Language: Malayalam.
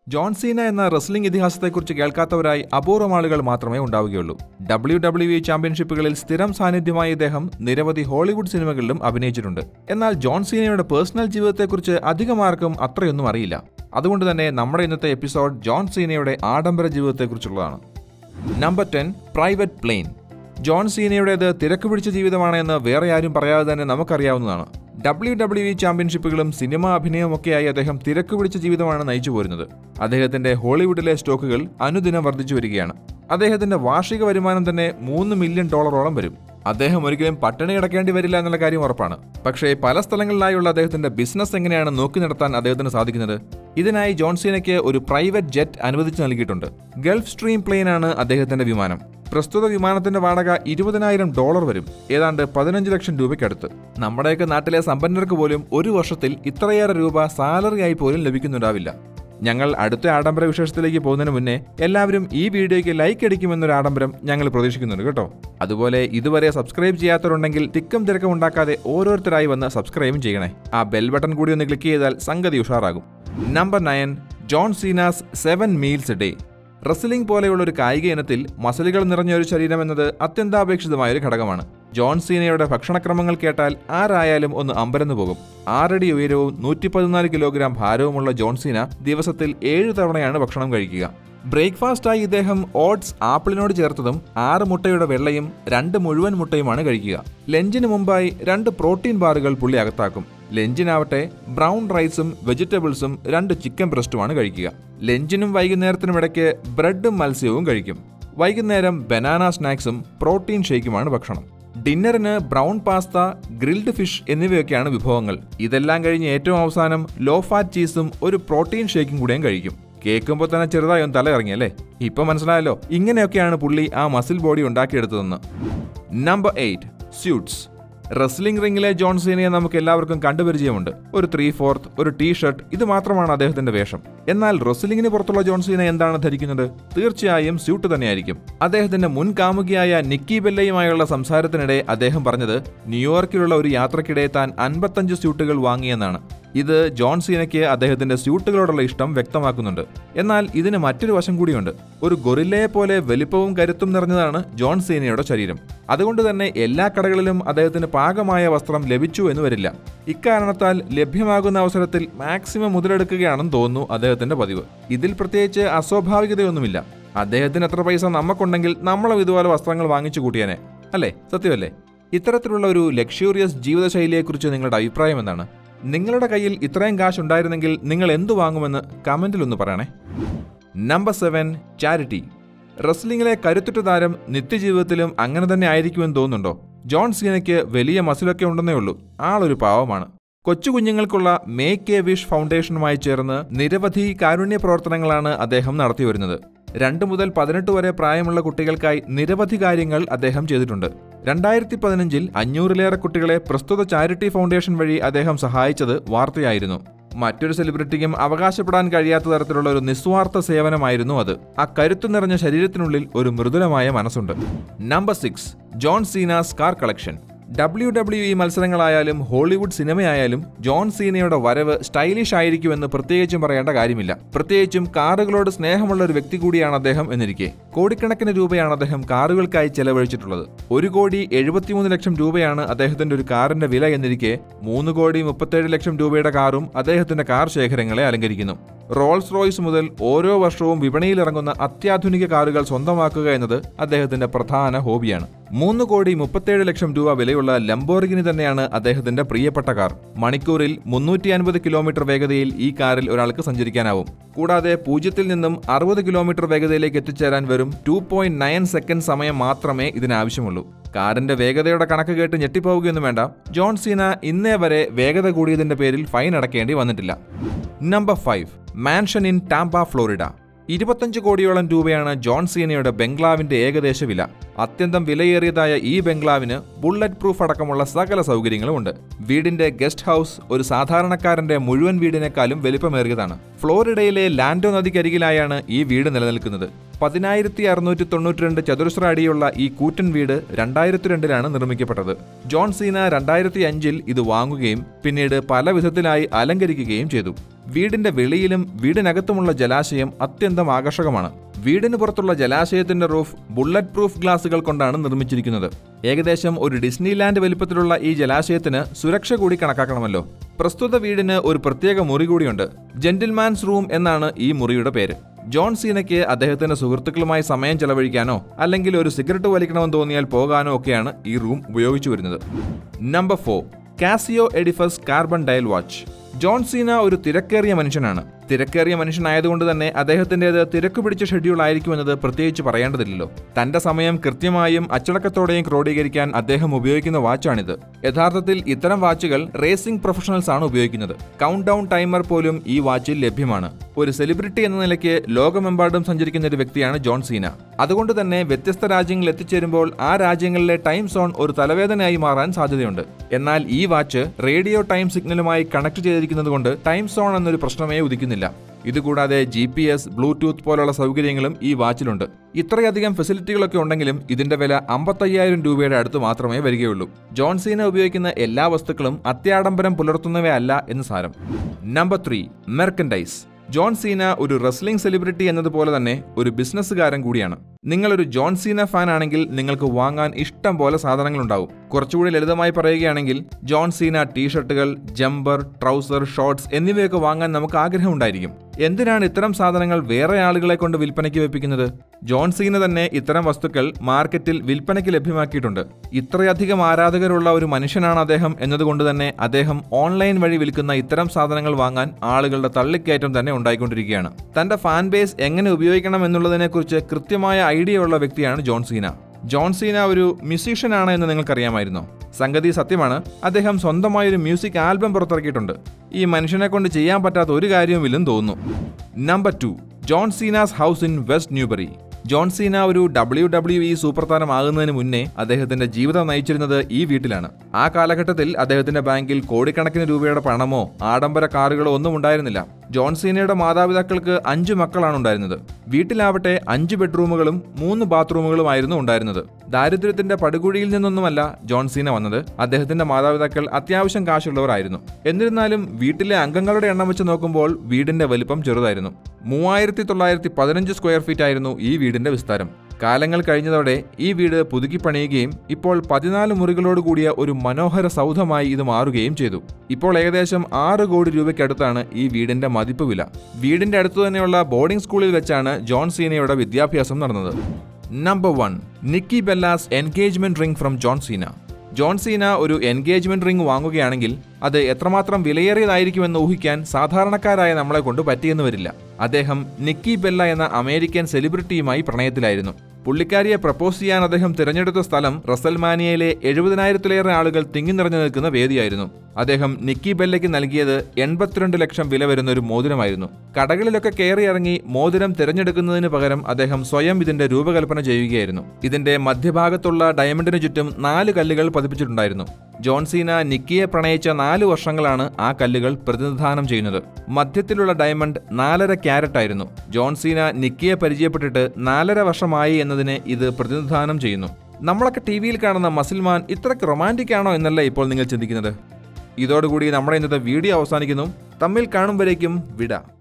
ജോൺ സീന എന്ന റെസ്ലിംഗ് ഇതിഹാസത്തെക്കുറിച്ച് കേൾക്കാത്തവരായി അപൂർവം ആളുകൾ മാത്രമേ ഉണ്ടാവുകയുള്ളൂ ഡബ്ല്യു ഡബ്ല്യു ഇ ചാമ്പ്യൻഷിപ്പുകളിൽ സ്ഥിരം സാന്നിധ്യമായ ഇദ്ദേഹം നിരവധി ഹോളിവുഡ് സിനിമകളിലും അഭിനയിച്ചിട്ടുണ്ട് എന്നാൽ ജോൺ സീനയുടെ പേഴ്സണൽ ജീവിതത്തെക്കുറിച്ച് അധികം ആർക്കും അത്രയൊന്നും അറിയില്ല അതുകൊണ്ട് തന്നെ നമ്മുടെ ഇന്നത്തെ എപ്പിസോഡ് ജോൺ സീനയുടെ ആഡംബര ജീവിതത്തെക്കുറിച്ചുള്ളതാണ് number ten private plane John സീനയുടേത് തിരക്ക് പിടിച്ച ജീവിതമാണ് എന്ന് വേറെ ആരും പറയാതെ തന്നെ നമുക്കറിയാവുന്നതാണ് ഡബ്ല്യു ഡബ്ല്യു ഇ ചാമ്പ്യൻഷിപ്പുകളും സിനിമ അഭിനയവുമൊക്കെയായി അദ്ദേഹം തിരക്ക് പിടിച്ച ജീവിതമാണ് നയിച്ചു പോരുന്നത് അദ്ദേഹത്തിന്റെ ഹോളിവുഡിലെ സ്റ്റോക്കുകൾ അനുദിനം വർദ്ധിച്ചു വരികയാണ് അദ്ദേഹത്തിന്റെ വാർഷിക വരുമാനം തന്നെ മൂന്ന് മില്യൺ ഡോളറോളം വരും അദ്ദേഹം ഒരിക്കലും പട്ടിണി കിടക്കേണ്ടി വരില്ല എന്നുള്ള കാര്യം ഉറപ്പാണ് പക്ഷേ പല സ്ഥലങ്ങളിലായുള്ള അദ്ദേഹത്തിന്റെ ബിസിനസ് എങ്ങനെയാണ് നോക്കി നടത്താൻ അദ്ദേഹത്തിന് സാധിക്കുന്നത് ഇതിനായി ജോൺസീനയ്ക്ക് ഒരു പ്രൈവറ്റ് ജെറ്റ് അനുവദിച്ചു നൽകിയിട്ടുണ്ട് ഗൾഫ് സ്ട്രീം പ്ലെയിനാണ് അദ്ദേഹത്തിന്റെ വിമാനം പ്രസ്തുത വിമാനത്തിന്റെ വാടക ഇരുപതിനായിരം ഡോളർ വരും ഏതാണ്ട് പതിനഞ്ച് ലക്ഷം രൂപയ്ക്കടുത്ത് നമ്മുടെയൊക്കെ നാട്ടിലെ സമ്പന്നർക്ക് പോലും ഒരു വർഷത്തിൽ ഇത്രയേറെ രൂപ സാലറിയായി പോലും ലഭിക്കുന്നുണ്ടാവില്ല ഞങ്ങൾ അടുത്ത ആഡംബര വിശേഷത്തിലേക്ക് പോകുന്നതിന് മുന്നേ എല്ലാവരും ഈ വീഡിയോയ്ക്ക് ലൈക്ക് അടിക്കുമെന്നൊരു ആഡംബരം ഞങ്ങൾ പ്രതീക്ഷിക്കുന്നുണ്ട് കേട്ടോ അതുപോലെ ഇതുവരെ സബ്സ്ക്രൈബ് ചെയ്യാത്തവരുണ്ടെങ്കിൽ തിക്കും തിരക്കും ഉണ്ടാക്കാതെ ഓരോരുത്തരായി വന്ന് സബ്സ്ക്രൈബും ചെയ്യണേ ആ ബെൽ ബട്ടൺ കൂടി ഒന്ന് ക്ലിക്ക് ചെയ്താൽ സംഗതി ഉഷാറാകും number nine John Cena's seven meals day wrestling പോലെയുള്ള ഒരു കായിക ഇനത്തിൽ മസിലുകൾ നിറഞ്ഞ ഒരു ശരീരം എന്നത് അത്യന്താപേക്ഷിതമായ ഒരു ഘടകമാണ് ജോൺ സീനയുടെ ഭക്ഷണക്രമങ്ങൾ കേട്ടാൽ ആരായാലും ഒന്ന് അമ്പരന്നു പോകും ആറടി ഉയരവും നൂറ്റി പതിനാല് കിലോഗ്രാം ഭാരവുമുള്ള ജോൺ സീന ദിവസത്തിൽ ഏഴ് തവണയാണ് ഭക്ഷണം കഴിക്കുക ബ്രേക്ക്ഫാസ്റ്റായി ഇദ്ദേഹം ഓട്സ് ആപ്പിളിനോട് ചേർത്തതും ആറ് മുട്ടയുടെ വെള്ളയും രണ്ട് മുഴുവൻ മുട്ടയുമാണ് കഴിക്കുക ലഞ്ചിന് മുമ്പായി രണ്ട് പ്രോട്ടീൻ ബാറുകൾ പുള്ളി അകത്താക്കും ലഞ്ചിനാവട്ടെ ബ്രൗൺ റൈസും വെജിറ്റബിൾസും രണ്ട് ചിക്കൻ ബ്രസ്റ്റുമാണ് കഴിക്കുക ലഞ്ചിനും വൈകുന്നേരത്തിനും ഇടയ്ക്ക് ബ്രെഡും മത്സ്യവും കഴിക്കും വൈകുന്നേരം ബനാന സ്നാക്സും പ്രോട്ടീൻ ഷേക്കുമാണ് ഭക്ഷണം ഡിന്നറിന് ബ്രൗൺ പാസ്ത ഗ്രിൽഡ് ഫിഷ് എന്നിവയൊക്കെയാണ് വിഭവങ്ങൾ ഇതെല്ലാം കഴിഞ്ഞ് ഏറ്റവും അവസാനം ലോ ഫാറ്റ് ചീസും ഒരു പ്രോട്ടീൻ ഷേക്കും കൂടെയും കഴിക്കും കേൾക്കുമ്പോൾ തന്നെ ചെറുതായി ഒന്ന് തല ഇറങ്ങിയല്ലേ ഇപ്പൊ മനസ്സിലായല്ലോ ഇങ്ങനെയൊക്കെയാണ് പുള്ളി ആ മസിൽ ബോഡി ഉണ്ടാക്കിയെടുത്തതെന്ന് നമ്പർ എയ്റ്റ് സ്യൂട്ട്സ് റെസ്ലിംഗ് റിംഗിലെ ജോൺ സീനയെ നമുക്ക് എല്ലാവർക്കും കണ്ടുപരിചയമുണ്ട് ഒരു ത്രീ ഫോർത്ത് ഒരു ടീ ഷർട്ട് ഇത് മാത്രമാണ് അദ്ദേഹത്തിന്റെ വേഷം എന്നാൽ റെസ്ലിംഗിന് പുറത്തുള്ള ജോൺ സീന എന്താണ് ധരിക്കുന്നത് തീർച്ചയായും സ്യൂട്ട് തന്നെയായിരിക്കും അദ്ദേഹത്തിന്റെ മുൻ കാമുകിയായ നിക്കി ബെല്ലയുമായുള്ള സംസാരത്തിനിടെ അദ്ദേഹം പറഞ്ഞത് ന്യൂയോർക്കിലുള്ള ഒരു യാത്രക്കിടെ താൻ അൻപത്തഞ്ച് സ്യൂട്ടുകൾ വാങ്ങിയെന്നാണ് ഇത് ജോൺ സീനയ്ക്ക് അദ്ദേഹത്തിന്റെ സ്യൂട്ടുകളോടുള്ള ഇഷ്ടം വ്യക്തമാക്കുന്നുണ്ട് എന്നാൽ ഇതിന് മറ്റൊരു വശം കൂടിയുണ്ട് ഒരു ഗൊറില്ലയെ പോലെ വലിപ്പവും കരുത്തും നിറഞ്ഞതാണ് ജോൺ സീനയുടെ ശരീരം അതുകൊണ്ട് തന്നെ എല്ലാ കടകളിലും അദ്ദേഹത്തിന് പാകമായ വസ്ത്രം ലഭിച്ചു എന്ന് വരില്ല ഇക്കാരണത്താൽ ലഭ്യമാകുന്ന അവസരത്തിൽ മാക്സിമം മുതലെടുക്കുകയാണെന്ന് തോന്നുന്നു അദ്ദേഹത്തിന്റെ പതിവ് ഇതിൽ പ്രത്യേകിച്ച് അസ്വാഭാവികതയൊന്നുമില്ല അദ്ദേഹത്തിന് എത്ര പൈസ നമുക്കുണ്ടെങ്കിൽ നമ്മളും ഇതുപോലെ വസ്ത്രങ്ങൾ വാങ്ങിച്ചു കൂട്ടിയേനെ അല്ലേ സത്യമല്ലേ ഇത്തരത്തിലുള്ള ഒരു ലക്ഷൂറിയസ് ജീവിതശൈലിയെക്കുറിച്ച് നിങ്ങളുടെ അഭിപ്രായം എന്താണ് നിങ്ങളുടെ കയ്യിൽ ഇത്രയും കാശ് ഉണ്ടായിരുന്നെങ്കിൽ നിങ്ങൾ എന്തു വാങ്ങുമെന്ന് കമന്റിൽ ഒന്ന് പറയണേ നമ്പർ സെവൻ ചാരിറ്റി റെസ്ലിംഗിലെ കരുത്തുറ്റ താരം നിത്യജീവിതത്തിലും അങ്ങനെ തന്നെ ആയിരിക്കുമെന്ന് തോന്നുന്നുണ്ടോ ജോൺ സീനയ്ക്ക് വലിയ മസിലൊക്കെ ഉണ്ടെന്നേ ഉള്ളൂ ആളൊരു പാവമാണ് കൊച്ചു കുഞ്ഞുങ്ങൾക്കുള്ള മേക്ക് എ വിഷ് ഫൗണ്ടേഷനുമായി ചേർന്ന് നിരവധി കാരുണ്യ പ്രവർത്തനങ്ങളാണ് അദ്ദേഹം നടത്തിവരുന്നത് രണ്ട് മുതൽ പതിനെട്ട് വരെ പ്രായമുള്ള കുട്ടികൾക്കായി നിരവധി കാര്യങ്ങൾ അദ്ദേഹം ചെയ്തിട്ടുണ്ട് രണ്ടായിരത്തി പതിനഞ്ചിൽ അഞ്ഞൂറിലേറെ കുട്ടികളെ പ്രസ്തുത ചാരിറ്റി ഫൗണ്ടേഷൻ വഴി അദ്ദേഹം സഹായിച്ചത് വാർത്തയായിരുന്നു മറ്റൊരു സെലിബ്രിറ്റിക്കും അവകാശപ്പെടാൻ കഴിയാത്ത തരത്തിലുള്ള ഒരു നിസ്വാർത്ഥ സേവനമായിരുന്നു അത് ആ കരുത്തു നിറഞ്ഞ ശരീരത്തിനുള്ളിൽ ഒരു മൃദുലമായ മനസ്സുണ്ട് number six John Cena's car collection W W E മത്സരങ്ങളായാലും ഹോളിവുഡ് സിനിമയായാലും ജോൺ സീനയുടെ വരവ് സ്റ്റൈലിഷ് ആയിരിക്കുമെന്ന് പ്രത്യേകിച്ചും പറയേണ്ട കാര്യമില്ല പ്രത്യേകിച്ചും കാറുകളോട് സ്നേഹമുള്ള ഒരു വ്യക്തി കൂടിയാണ് അദ്ദേഹം എന്നിരിക്കെ കോടിക്കണക്കിന് രൂപയാണ് അദ്ദേഹം കാറുകൾക്കായി ചെലവഴിച്ചിട്ടുള്ളത് ഒരു കോടി എഴുപത്തിമൂന്ന് ലക്ഷം രൂപയാണ് അദ്ദേഹത്തിന്റെ ഒരു കാറിന്റെ വില എന്നിരിക്കെ മൂന്ന് കോടി മുപ്പത്തേഴ് ലക്ഷം രൂപയുടെ കാറും അദ്ദേഹത്തിന്റെ കാർ ശേഖരങ്ങളെ അലങ്കരിക്കുന്നു റോൾസ് റോയ്സ് മുതൽ ഓരോ വർഷവും വിപണിയിലിറങ്ങുന്ന അത്യാധുനിക കാറുകൾ സ്വന്തമാക്കുക എന്നത് അദ്ദേഹത്തിന്റെ പ്രധാന ഹോബിയാണ് മൂന്ന് കോടി മുപ്പത്തേഴ് ലക്ഷം രൂപ വിലയുള്ള ലംബോർഗിനി തന്നെയാണ് അദ്ദേഹത്തിന്റെ പ്രിയപ്പെട്ട കാർ മണിക്കൂറിൽ മുന്നൂറ്റി അൻപത് കിലോമീറ്റർ വേഗതയിൽ ഈ കാറിൽ ഒരാൾക്ക് സഞ്ചരിക്കാനാവും കൂടാതെ പൂജ്യത്തിൽ നിന്നും അറുപത് കിലോമീറ്റർ വേഗതയിലേക്ക് എത്തിച്ചേരാൻ വരും ടു പോയിന്റ് നയൻ സെക്കൻഡ് സമയം മാത്രമേ ഇതിനാവശ്യമുള്ളൂ കാറിന്റെ വേഗതയുടെ കണക്ക് കേട്ട് ഞെട്ടിപ്പോവുകയൊന്നും വേണ്ട ജോൺ സീന ഇന്നേ വരെ വേഗത കൂടിയതിന്റെ പേരിൽ ഫൈൻ അടക്കേണ്ടി വന്നിട്ടില്ല number five mansion in Tampa Florida ഇരുപത്തഞ്ച് കോടിയോളം രൂപയാണ് ജോൺ സീനയുടെ ബംഗ്ലാവിന്റെ ഏകദേശ വില അത്യന്തം വിലയേറിയതായ ഈ ബംഗ്ലാവിന് ബുള്ളറ്റ് പ്രൂഫ് അടക്കമുള്ള സകല സൗകര്യങ്ങളുമുണ്ട് വീടിന്റെ ഗസ്റ്റ് ഹൗസ് ഒരു സാധാരണക്കാരന്റെ മുഴുവൻ വീടിനേക്കാളും വലിപ്പമേറിയതാണ് ഫ്ലോറിഡയിലെ ലാൻഡോ നദിക്കരികിലായാണ് ഈ വീട് നിലനിൽക്കുന്നത് പതിനായിരത്തി അറുന്നൂറ്റി തൊണ്ണൂറ്റി രണ്ട് ചതുരശ്ര അടിയുള്ള ഈ കൂറ്റൻ വീട് രണ്ടായിരത്തി രണ്ടിലാണ് നിർമ്മിക്കപ്പെട്ടത് ജോൺ സീന രണ്ടായിരത്തി അഞ്ചിൽ ഇത് വാങ്ങുകയും പിന്നീട് പല വിധത്തിലായി അലങ്കരിക്കുകയും ചെയ്തു വീടിന്റെ വെളിയിലും വീടിനകത്തുമുള്ള ജലാശയം അത്യന്തം ആകർഷകമാണ് വീടിന് പുറത്തുള്ള ജലാശയത്തിന്റെ റൂഫ് ബുള്ളറ്റ് പ്രൂഫ് ഗ്ലാസുകൾ കൊണ്ടാണ് നിർമ്മിച്ചിരിക്കുന്നത് ഏകദേശം ഒരു ഡിസ്നിലാൻഡ് വലിപ്പത്തിലുള്ള ഈ ജലാശയത്തിന് സുരക്ഷ കൂടി കണക്കാക്കണമല്ലോ പ്രസ്തുത വീടിന് ഒരു പ്രത്യേക മുറി കൂടിയുണ്ട് ജെന്റിൽമാൻസ് റൂം എന്നാണ് ഈ മുറിയുടെ പേര് ജോൺ സീനയ്ക്ക് അദ്ദേഹത്തിന്റെ സുഹൃത്തുക്കളുമായി സമയം ചെലവഴിക്കാനോ അല്ലെങ്കിൽ ഒരു സിഗരറ്റ് വലിക്കണമെന്ന് തോന്നിയാൽ പോകാനോ ഒക്കെയാണ് ഈ റൂം ഉപയോഗിച്ചു വരുന്നത് number four Casio Edifice carbon dial watch John Cena ഒരു തിരക്കേറിയ മനുഷ്യനാണ് തിരക്കേറിയ മനുഷ്യനായതുകൊണ്ട് തന്നെ അദ്ദേഹത്തിൻ്റെത് തിരക്ക് പിടിച്ച ഷെഡ്യൂൾ ആയിരിക്കുമെന്നത് പ്രത്യേകിച്ച് പറയേണ്ടതില്ലല്ലോ തന്റെ സമയം കൃത്യമായും അച്ചടക്കത്തോടെയും ക്രോഡീകരിക്കാൻ അദ്ദേഹം ഉപയോഗിക്കുന്ന വാച്ചാണിത് യഥാർത്ഥത്തിൽ ഇത്തരം വാച്ചുകൾ റേസിംഗ് പ്രൊഫഷണൽസ് ആണ് ഉപയോഗിക്കുന്നത് കൗണ്ട് ഡൗൺ ടൈമർ പോലും ഈ വാച്ചിൽ ലഭ്യമാണ് ഒരു സെലിബ്രിറ്റി എന്ന നിലയ്ക്ക് ലോകമെമ്പാടും സഞ്ചരിക്കുന്ന ഒരു വ്യക്തിയാണ് ജോൺ സീന അതുകൊണ്ട് തന്നെ വ്യത്യസ്ത രാജ്യങ്ങളിൽ എത്തിച്ചേരുമ്പോൾ ആ രാജ്യങ്ങളിലെ ടൈം സോൺ ഒരു തലവേദനയായി മാറാൻ സാധ്യതയുണ്ട് എന്നാൽ ഈ വാച്ച് റേഡിയോ ടൈം സിഗ്നലുമായി കണക്ട് ചെയ്തിരിക്കുന്നത് കൊണ്ട് ടൈം സോൺ എന്നൊരു പ്രശ്നമേ ഉദിക്കുന്നില്ല ഇതുകൂടാതെ ജി പി എസ് ബ്ലൂടൂത്ത് പോലുള്ള സൗകര്യങ്ങളും ഈ വാച്ചിലുണ്ട് ഇത്രയധികം ഫെസിലിറ്റികളൊക്കെ ഉണ്ടെങ്കിലും ഇതിന്റെ വില അമ്പത്തയ്യായിരം രൂപയുടെ അടുത്ത് മാത്രമേ വരികയുള്ളൂ ജോൺ സീന ഉപയോഗിക്കുന്ന എല്ലാ വസ്തുക്കളും അത്യാഡംബരം പുലർത്തുന്നവയല്ല എന്ന് സാരം number three merchandise John Cena ഒരു റെസ്ലിംഗ് സെലിബ്രിറ്റി എന്നതുപോലെ തന്നെ ഒരു ബിസിനസ്സുകാരൻ കൂടിയാണ് നിങ്ങളൊരു ജോൺ സീന ഫാൻ ആണെങ്കിൽ നിങ്ങൾക്ക് വാങ്ങാൻ ഇഷ്ടം പോലെ സാധനങ്ങളുണ്ടാവും കുറച്ചുകൂടി ലളിതമായി പറയുകയാണെങ്കിൽ ജോൺ സീന ടീഷർട്ടുകൾ ജമ്പർ ട്രൗസർ ഷോർട്സ് എന്നിവയൊക്കെ വാങ്ങാൻ നമുക്ക് ആഗ്രഹമുണ്ടായിരിക്കും എന്തിനാണ് ഇത്തരം സാധനങ്ങൾ വേറെ ആളുകളെ കൊണ്ട് വിൽപ്പനയ്ക്ക് വെപ്പിക്കുന്നത് ജോൺ സീന തന്നെ ഇത്തരം വസ്തുക്കൾ മാർക്കറ്റിൽ വിൽപ്പനയ്ക്ക് ലഭ്യമാക്കിയിട്ടുണ്ട് ഇത്രയധികം ആരാധകരുള്ള ഒരു മനുഷ്യനാണ് അദ്ദേഹം എന്നതുകൊണ്ട് തന്നെ അദ്ദേഹം ഓൺലൈൻ വഴി വിൽക്കുന്ന ഇത്തരം സാധനങ്ങൾ വാങ്ങാൻ ആളുകളുടെ തള്ളിക്കയറ്റം തന്നെ ഉണ്ടായിക്കൊണ്ടിരിക്കുകയാണ് തന്റെ ഫാൻ ബേസ് എങ്ങനെ ഉപയോഗിക്കണം എന്നുള്ളതിനെക്കുറിച്ച് കൃത്യമായ ഐഡിയ ഉള്ള വ്യക്തിയാണ് ജോൺ സീന ജോൺ സീന ഒരു മ്യൂസീഷ്യനാണ് എന്ന് നിങ്ങൾക്കറിയാമായിരുന്നോ സംഗതി സത്യമാണ് അദ്ദേഹം സ്വന്തമായി ഒരു മ്യൂസിക് ആൽബം പുറത്തിറക്കിയിട്ടുണ്ട് ഈ മനുഷ്യനെ കൊണ്ട് ചെയ്യാൻ പറ്റാത്ത ഒരു കാര്യവുമില്ലെന്ന് തോന്നുന്നു number two John Cena's house in West Newbury John Cena ഒരു ഡബ്ല്യു ഡബ്ല്യു ഇ സൂപ്പർ താരമാകുന്നതിന് മുന്നേ അദ്ദേഹത്തിന്റെ ജീവിതം നയിച്ചിരുന്നത് ഈ വീട്ടിലാണ് ആ കാലഘട്ടത്തിൽ അദ്ദേഹത്തിന്റെ ബാങ്കിൽ കോടിക്കണക്കിന് രൂപയുടെ പണമോ ആഡംബര കാറുകളോ ഒന്നും ഉണ്ടായിരുന്നില്ല ജോൺ സീനയുടെ മാതാപിതാക്കൾക്ക് അഞ്ച് മക്കളാണ് ഉണ്ടായിരുന്നത് വീട്ടിലാവട്ടെ അഞ്ച് ബെഡ്റൂമുകളും മൂന്ന് ബാത്റൂമുകളുമായിരുന്നു ഉണ്ടായിരുന്നത് ദാരിദ്ര്യത്തിന്റെ പടുകുഴിയിൽ നിന്നൊന്നുമല്ല ജോൺ സീന വന്നത് അദ്ദേഹത്തിന്റെ മാതാപിതാക്കൾ അത്യാവശ്യം കാശുള്ളവരായിരുന്നു എന്നിരുന്നാലും വീട്ടിലെ അംഗങ്ങളുടെ എണ്ണം വെച്ച് നോക്കുമ്പോൾ വീടിന്റെ വലിപ്പം ചെറുതായിരുന്നു മൂവായിരത്തി തൊള്ളായിരത്തി പതിനഞ്ച് സ്ക്വയർ ഫീറ്റ് ആയിരുന്നു ഈ വീടിന്റെ വിസ്താരം കാലങ്ങൾ കഴിഞ്ഞതോടെ ഈ വീട് പുതുക്കി പണിയുകയും ഇപ്പോൾ പതിനാല് മുറികളോട് കൂടിയ ഒരു മനോഹര സൗധമായി ഇത് മാറുകയും ചെയ്തു ഇപ്പോൾ ഏകദേശം ആറ് കോടി രൂപയ്ക്കടുത്താണ് ഈ വീടിന്റെ മതിപ്പ് വില വീടിന്റെ അടുത്തു തന്നെയുള്ള ബോർഡിംഗ് സ്കൂളിൽ വെച്ചാണ് ജോൺ സീനയുടെ വിദ്യാഭ്യാസം നടന്നത് number one Nikki Bella's engagement ring from John Cena John Cena ഒരു എൻഗേജ്മെന്റ് റിംഗ് വാങ്ങുകയാണെങ്കിൽ അത് എത്രമാത്രം വിലയേറിയതായിരിക്കുമെന്ന് ഊഹിക്കാൻ സാധാരണക്കാരായ നമ്മളെ കൊണ്ട് പറ്റിയെന്ന് വരില്ല അദ്ദേഹം നിക്കി ബെല്ല എന്ന അമേരിക്കൻ സെലിബ്രിറ്റിയുമായി പ്രണയത്തിലായിരുന്നു പുള്ളിക്കാരിയെ പ്രപ്പോസ് ചെയ്യാൻ അദ്ദേഹം തിരഞ്ഞെടുത്ത സ്ഥലം റസൽമാനിയയിലെ എഴുപതിനായിരത്തിലേറെ ആളുകൾ തിങ്ങി നിറഞ്ഞു നിൽക്കുന്ന വേദിയായിരുന്നു അദ്ദേഹം നിക്കി ബെല്ലയ്ക്ക് നൽകിയത് എൺപത്തിരണ്ട് ലക്ഷം വില വരുന്ന ഒരു മോതിരമായിരുന്നു കടകളിലൊക്കെ കയറി ഇറങ്ങി മോതിരം തിരഞ്ഞെടുക്കുന്നതിന് പകരം അദ്ദേഹം സ്വയം ഇതിന്റെ രൂപകൽപ്പന ചെയ്യുകയായിരുന്നു ഇതിന്റെ മധ്യഭാഗത്തുള്ള ഡയമണ്ടിന് ചുറ്റും നാല് കല്ലുകൾ പതിപ്പിച്ചിട്ടുണ്ടായിരുന്നു ജോൺസീന നിക്കിയെ പ്രണയിച്ച നാല് വർഷങ്ങളാണ് ആ കല്ലുകൾ പ്രതിനിധാനം ചെയ്യുന്നത് മധ്യത്തിലുള്ള ഡയമണ്ട് നാലര ക്യാരറ്റ് ആയിരുന്നു ജോൺസീന നിക്കിയെ പരിചയപ്പെട്ടിട്ട് നാലര വർഷമായി എന്നതിനെ ഇത് പ്രതിനിധാനം ചെയ്യുന്നു നമ്മളൊക്കെ ടി വിയിൽ കാണുന്ന മസിൽമാൻ ഇത്രയ്ക്ക് റൊമാൻറ്റിക് ആണോ എന്നല്ല ഇപ്പോൾ നിങ്ങൾ ചിന്തിക്കുന്നത് ഇതോടുകൂടി നമ്മുടെ ഇന്നത്തെ വീഡിയോ അവസാനിക്കുന്നു തമ്മിൽ കാണുമ്പോഴേക്കും വിട